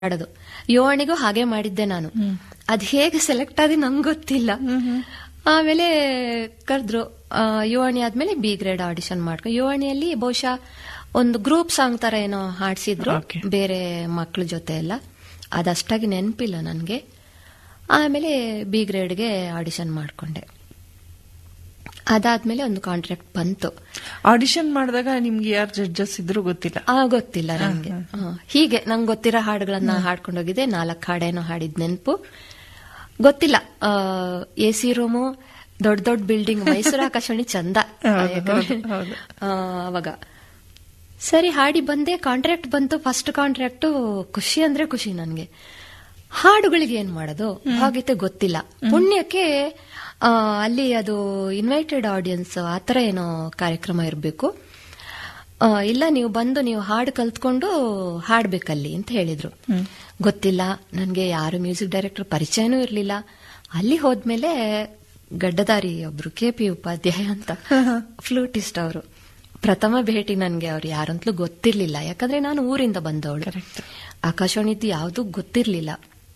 ಮಾಡೋದು ಯೋವಣಿಗೂ ಹಾಗೆ ಮಾಡಿದ್ದೆ ನಾನು ಅದ್ ಹೇಗೆ ಸೆಲೆಕ್ಟ್ ಆದಿ ನಂಗೆ ಗೊತ್ತಿಲ್ಲ ಆಮೇಲೆ ಕರೆದ್ರು ಯೋವಣಿ ಆದ್ಮೇಲೆ ಬಿ ಗ್ರೇಡ್ ಆಡಿಷನ್ ಮಾಡ್ಕೊಂಡು ಯೋವಣಿಯಲ್ಲಿ ಬಹುಶಃ ಒಂದು ಗ್ರೂಪ್ ಸಾಂಗ್ ತರ ಏನೋ ಹಾಡ್ಸಿದ್ರು Okay. ಬೇರೆ ಮಕ್ಳ ಜೊತೆ ಎಲ್ಲ ಅದಷ್ಟಾಗಿ ನೆನಪಿಲ್ಲ ನನಗೆ ಆಮೇಲೆ ಬಿ ಗ್ರೇಡ್ಗೆ ಆಡಿಷನ್ ಮಾಡ್ಕೊಂಡೆ ಅದಾದ್ಮೇಲೆ ಒಂದು ಕಾಂಟ್ರಾಕ್ಟ್ ಬಂತು ಆಡಿಷನ್ ಮಾಡಿದಾಗ ನಿಮ್ಗೆ ಯಾರು ಜಡ್ಜಸ್ ಇದ್ರು ಗೊತ್ತಿಲ್ಲ ಆ ಗೊತ್ತಿಲ್ಲ ನಂಗೆ ಹ. ಹೀಗೆ ನಂಗೆ ಗೊತ್ತಿರೋ ಹಾಡುಗಳನ್ನ ಹಾಡ್ಕೊಂಡು ಹೋಗಿದ್ದೆ ನಾಲ್ಕು ಹಾಡೇನೋ ಹಾಡಿದ್ ನೆನಪು ಗೊತ್ತಿಲ್ಲ ಎ ಸಿ ರೂಮು ದೊಡ್ಡ ದೊಡ್ಡ ಬಿಲ್ಡಿಂಗ್ ಮೈಸೂರು ಆಕಾಶವಾಣಿ ಚಂದ ಹೌದು, ಯಾಕಂದ್ರೆ, ಹೌದು, ಹೌದು. ಆ, ಅವಾಗ ಸರಿ ಹಾಡಿ ಬಂದೆ ಕಾಂಟ್ರಾಕ್ಟ್ ಬಂತು ಫಸ್ಟ್ ಕಾಂಟ್ರಾಕ್ಟ್ ಖುಷಿ ಅಂದ್ರೆ ಖುಷಿ ನನ್ಗೆ ಹಾಡುಗಳಿಗೆ ಏನ್ ಮಾಡೋದು ಭಾಗೀತೆ ಗೊತ್ತಿಲ್ಲ ಪುಣ್ಯಕ್ಕೆ ಆ, ಅಲ್ಲಿ ಅದು ಇನ್ವೈಟೆಡ್ ಆಡಿಯನ್ಸ್ ಆತರ ಏನೋ ಕಾರ್ಯಕ್ರಮ ಇರಬೇಕು ಇಲ್ಲ ನೀವು ಬಂದು ನೀವು ಹಾಡು ಕಲ್ತ್ಕೊಂಡು ಹಾಡ್ಬೇಕಲ್ಲಿ ಅಂತ ಹೇಳಿದ್ರು ಗೊತ್ತಿಲ್ಲ ನನಗೆ ಯಾರು ಮ್ಯೂಸಿಕ್ ಡೈರೆಕ್ಟರ್ ಪರಿಚಯನೂ ಇರಲಿಲ್ಲ ಅಲ್ಲಿ ಹೋದ್ಮೇಲೆ ಗಡ್ಡದಾರಿ ಒಬ್ರು ಕೆ ಪಿ ಉಪಾಧ್ಯಾಯ ಅಂತ ಫ್ಲೂಟಿಸ್ಟ್ ಅವರು ಪ್ರಥಮ ಭೇಟಿ ನನಗೆ ಅವ್ರು ಯಾರಂತಲೂ ಗೊತ್ತಿರ್ಲಿಲ್ಲ ಯಾಕಂದ್ರೆ ನಾನು ಊರಿಂದ ಬಂದವಳು ಆಕಾಶವಾಣಿದ್ದು ಯಾವುದು ಗೊತ್ತಿರ್ಲಿಲ್ಲ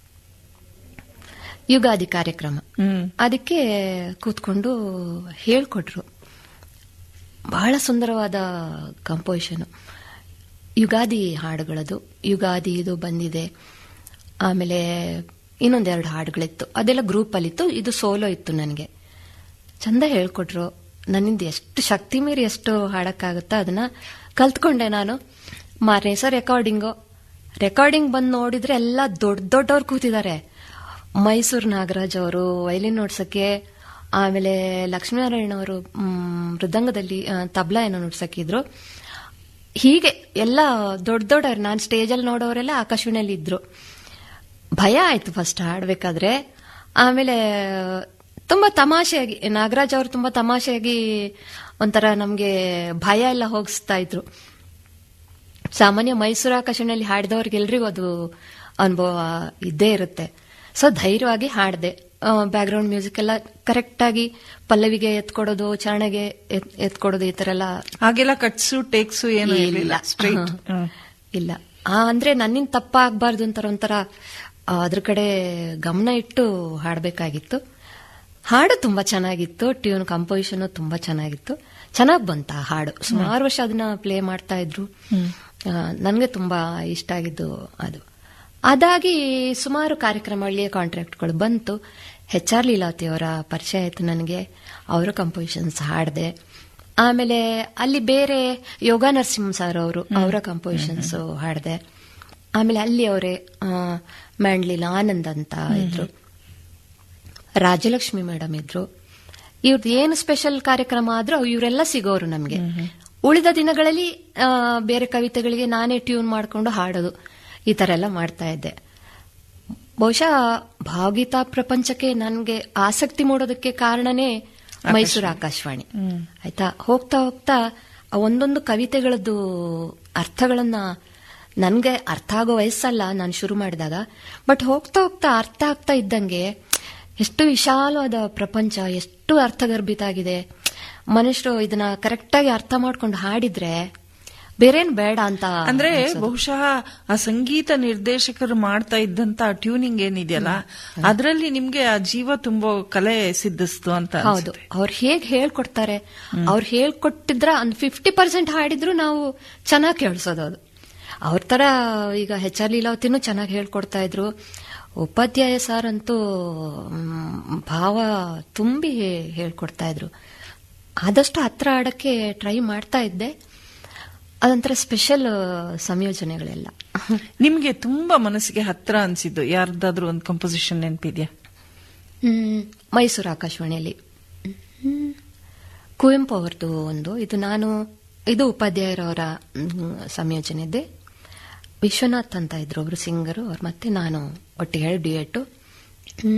ಯುಗಾದಿ ಕಾರ್ಯಕ್ರಮ ಹ್ಮ್ ಅದಕ್ಕೆ ಕೂತ್ಕೊಂಡು ಹೇಳ್ಕೊಟ್ರು ಬಹಳ ಸುಂದರವಾದ ಕಂಪೋಸಿಷನ್ ಯುಗಾದಿ ಹಾಡುಗಳದು ಯುಗಾದಿ ಇದು ಬಂದಿದೆ ಆಮೇಲೆ ಇನ್ನೊಂದೆರಡು ಹಾಡುಗಳಿತ್ತು ಅದೆಲ್ಲ ಗ್ರೂಪಲ್ಲಿತ್ತು ಇದು ಸೋಲೋ ಇತ್ತು ನನಗೆ ಚಂದ ಹೇಳ್ಕೊಟ್ರು ನನ್ನಿಂದ ಎಷ್ಟು ಶಕ್ತಿ ಮೀರಿ ಎಷ್ಟು ಹಾಡಕ್ಕಾಗುತ್ತೋ ಅದನ್ನ ಕಲ್ತ್ಕೊಂಡೆ ನಾನು ಮಾರನೇ ಸಹ ರೆಕಾರ್ಡಿಂಗು ರೆಕಾರ್ಡಿಂಗ್ ಬಂದು ನೋಡಿದ್ರೆ ಎಲ್ಲ ದೊಡ್ಡ ದೊಡ್ಡವ್ರು ಕೂತಿದ್ದಾರೆ ಮೈಸೂರು ನಾಗರಾಜ್ ಅವರು ವೈಲಿನ್ ನೋಡ್ಸಕ್ಕೆ ಆಮೇಲೆ ಲಕ್ಷ್ಮೀನಾರಾಯಣ ಅವರು ಮ್, ಮೃದಂಗದಲ್ಲಿ ಆ, ತಬ್ಲಾ ಏನೋ ನುಡ್ಸಕ್ಕಿದ್ರು ಹೀಗೆ ಎಲ್ಲ ದೊಡ್ಡ ದೊಡ್ಡವ್ರು ನಾನು ಸ್ಟೇಜಲ್ಲಿ ನೋಡೋರೆಲ್ಲ ಆಕಾಶವಾಣಿಯಲ್ಲಿ ಇದ್ರು ಭಯ ಆಯ್ತು ಫಸ್ಟ್ ಹಾಡ್ಬೇಕಾದ್ರೆ ಆಮೇಲೆ ತುಂಬಾ ತಮಾಷೆಯಾಗಿ ನಾಗರಾಜ್ ಅವರು ತುಂಬಾ ತಮಾಷೆಯಾಗಿ ಒಂಥರ ನಮ್ಗೆ ಭಯ ಎಲ್ಲ ಹೋಗಿಸ್ತಾ ಇದ್ರು ಸಾಮಾನ್ಯ ಮೈಸೂರು ಆಕಾಶವಾಣಿಯಲ್ಲಿ ಹಾಡಿದವ್ರಿಗೆಲ್ರಿಗೂ ಅದು ಅನುಭವ ಇದ್ದೇ ಇರುತ್ತೆ ಸೊ ಧೈರ್ಯವಾಗಿ ಹಾಡಿದೆ ಬ್ಯಾಕ್ಗ್ರೌಂಡ್ ಮ್ಯೂಸಿಕ್ ಎಲ್ಲ ಕರೆಕ್ಟ್ ಆಗಿ ಪಲ್ಲವಿಗೆ ಎತ್ಕೊಡೋದು ಚರಣಗೆ ಎತ್- ಎತ್ಕೊಡೋದು ಈ ತರ ಎಲ್ಲ ಹಾಗೆಲ್ಲ ಕಟ್ಸು ಟೇಕ್ಸು ಏನು ಇಲ್ಲ. ಇರಲಿಲ್ಲ ಸ್ಟ್ರೈಟ್ ಹಾ. ಇಲ್ಲ ಆ ಅಂದ್ರೆ ನನ್ನಿಂದ ತಪ್ಪಾಗಬಾರ್ದು ಅಂತಾರ ಒಂಥರ ಆ, ಅದ್ರ ಕಡೆ ಗಮನ ಇಟ್ಟು ಹಾಡಬೇಕಾಗಿತ್ತು ಹಾಡು ತುಂಬಾ ಚೆನ್ನಾಗಿತ್ತು ಟ್ಯೂನ್ ಕಂಪೋಸಿಷನ್ ತುಂಬಾ ಚೆನ್ನಾಗಿತ್ತು ಚೆನ್ನಾಗಿ ಬಂತ ಆ ಹಾಡು ಸುಮಾರು ವರ್ಷ ಅದನ್ನ ಪ್ಲೇ ಮಾಡ್ತಾ ಇದ್ರು ನನಗೆ ತುಂಬಾ ಇಷ್ಟ ಆಗಿದ್ದು ಅದು ಅದಾಗಿ ಸುಮಾರು ಕಾರ್ಯಕ್ರಮಗಳಿಗೆ ಕಾಂಟ್ರಾಕ್ಟ್ಗಳು ಬಂತು ಹೆಚ್ ಆರ್ ಲೀಲಾವತಿ ಅವರ ಪರಿಚಯ ಆಯ್ತು ನನಗೆ ಅವರ ಕಂಪೋಸಿಷನ್ಸ್ ಹಾಡಿದೆ ಆಮೇಲೆ ಅಲ್ಲಿ ಬೇರೆ ಯೋಗ ನರಸಿಂಹ ಸರ್ ಅವರು ಅವರ ಕಂಪೋಸಿಷನ್ಸ್ ಹಾಡಿದೆ ಆಮೇಲೆ ಅಲ್ಲಿ ಅವರೇ ಮ್ಯಾಂಡ್ಲಿನ ಆನಂದ್ ಅಂತ ಇದ್ರು ರಾಜಲಕ್ಷ್ಮಿ ಮೇಡಮ್ ಇದ್ರು ಇವ್ರದ್ದು ಏನು ಸ್ಪೆಷಲ್ ಕಾರ್ಯಕ್ರಮ ಆದ್ರೂ ಇವರೆಲ್ಲ ಸಿಗೋರು ನಮ್ಗೆ ಉಳಿದ ದಿನಗಳಲ್ಲಿ ಆ, ಬೇರೆ ಕವಿತೆಗಳಿಗೆ ನಾನೇ ಟ್ಯೂನ್ ಮಾಡ್ಕೊಂಡು ಹಾಡೋದು ಈ ತರ ಎಲ್ಲ ಮಾಡ್ತಾ ಇದ್ದೆ ಬಹುಶಃ ಭಾವಗೀತಾ ಪ್ರಪಂಚಕ್ಕೆ ನನ್ಗೆ ಆಸಕ್ತಿ ಮೂಡೋದಕ್ಕೆ ಕಾರಣನೇ ಮೈಸೂರು ಆಕಾಶವಾಣಿ ಆಯ್ತಾ ಹೋಗ್ತಾ ಹೋಗ್ತಾ ಆ ಒಂದೊಂದು ಕವಿತೆಗಳದ್ದು ಅರ್ಥಗಳನ್ನ ನನ್ಗೆ ಅರ್ಥ ಆಗೋ ವಯಸ್ಸಲ್ಲ ನಾನು ಶುರು ಮಾಡಿದಾಗ ಬಟ್ ಹೋಗ್ತಾ ಹೋಗ್ತಾ ಅರ್ಥ ಆಗ್ತಾ ಇದ್ದಂಗೆ ಎಷ್ಟು ವಿಶಾಲವಾದ ಪ್ರಪಂಚ ಎಷ್ಟು ಅರ್ಥಗರ್ಭಿತ ಆಗಿದೆ ಮನುಷ್ಯರು ಇದನ್ನ ಕರೆಕ್ಟಾಗಿ ಅರ್ಥ ಮಾಡ್ಕೊಂಡು ಹಾಡಿದ್ರೆ ಬೇರೇನ್ ಬೇಡ ಅಂತ ಅಂದ್ರೆ ಅನ್ಸೋದು. ಬಹುಶಃ ಆ ಸಂಗೀತ ನಿರ್ದೇಶಕರು ಮಾಡ್ತಾ ಇದ್ದಂತ ಟ್ಯೂನಿಂಗ್ ಏನಿದೆಯಲ್ಲ ಅದರಲ್ಲಿ ನಿಮ್ಗೆ ಆ ಜೀವ ತುಂಬೋ ಕಲೆ ಸಿದ್ಧಿಸ್ತು ಅಂತ ಹೌದು ಅವ್ರು ಹೇಗ್ ಹೇಳ್ಕೊಡ್ತಾರೆ ಅವ್ರು ಹೇಳ್ಕೊಟ್ಟಿದ್ರ ಒಂದ್ ಫಿಫ್ಟಿ ಪರ್ಸೆಂಟ್ ಹಾಡಿದ್ರು ನಾವು ಚೆನ್ನಾಗಿ ಕೇಳಿಸೋದು ಅದು ಅವ್ರ ತರ ಈಗ ಹೆಚ್ ಆರ್ ಲೀಲಾವತಿನೂ ಚೆನ್ನಾಗಿ ಹೇಳ್ಕೊಡ್ತಾ ಇದ್ರು ಉಪಾಧ್ಯಾಯ ಸರ್ ಅಂತೂ ಮ್, ಭಾವ ತುಂಬಿ ಹೇಳ್ಕೊಡ್ತಾ ಇದ್ರು ಆದಷ್ಟು ಹತ್ರ ಆಡಕ್ಕೆ ಟ್ರೈ ಮಾಡ್ತಾ ಇದ್ದೆ ಅದೊಂಥರ ಸ್ಪೆಷಲ್ ಸಂಯೋಜನೆಗಳೆಲ್ಲ ನಿಮ್ಗೆ ತುಂಬಾ ಮನಸ್ಸಿಗೆ ಹತ್ರ ಅನ್ಸಿದ್ದು ಯಾರ್ದಾದ್ರೂ ಒಂದು ಕಂಪೋಸಿಷನ್ ನೆನಪಿದ್ಯಾ ಹ್ಮ್, ಮೈಸೂರು ಆಕಾಶವಾಣಿಯಲ್ಲಿ ಹ್ಮ್, ಕುವೆಂಪು ಅವರದು ಒಂದು ಇದು ನಾನು ಇದು ಉಪಾಧ್ಯಾಯರವರ ಹ್ಮ್, ಸಂಯೋಜನೆದೆ ವಿಶ್ವನಾಥ್ ಅಂತ ಇದ್ರು ಒಬ್ರು ಸಿಂಗರು ಅವ್ರು ಮತ್ತೆ ನಾನು ಒಟ್ಟಿಗೆ ಡ್ಯೂಯೆಟ್